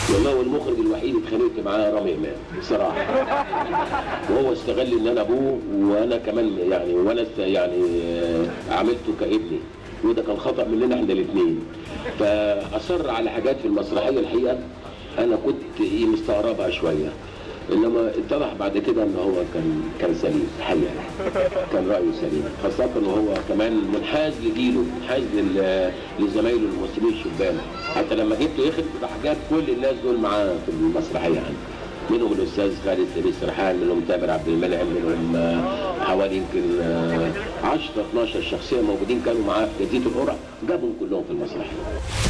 والله هو المخرج الوحيد اتخانقت معاه رامي امام بصراحه وهو استغل ان انا ابوه وانا كمان يعني وانا است- يعني آه، عملته كابني وده كان خطا مننا احنا الاثنين فاصر على حاجات في المسرحيه الحقيقه انا كنت ايه مستغربها شويه انما اتضح بعد كده ان هو كان كان سليم الحقيقه كان رايه سليم خاصه وهو كمان منحاز لجيله منحاز لل- لزمايله الممثلين الشبان حتى لما جبته يخرج راح جاب كل الناس دول معاه في المسرحيه يعني منهم الاستاذ خالد سليم سرحان منهم تامر عبد المنعم منهم آه، حوالي يمكن آه، 10 12 شخصيه موجودين كانوا معاه في جزيره القرى جابهم كلهم في المسرحيه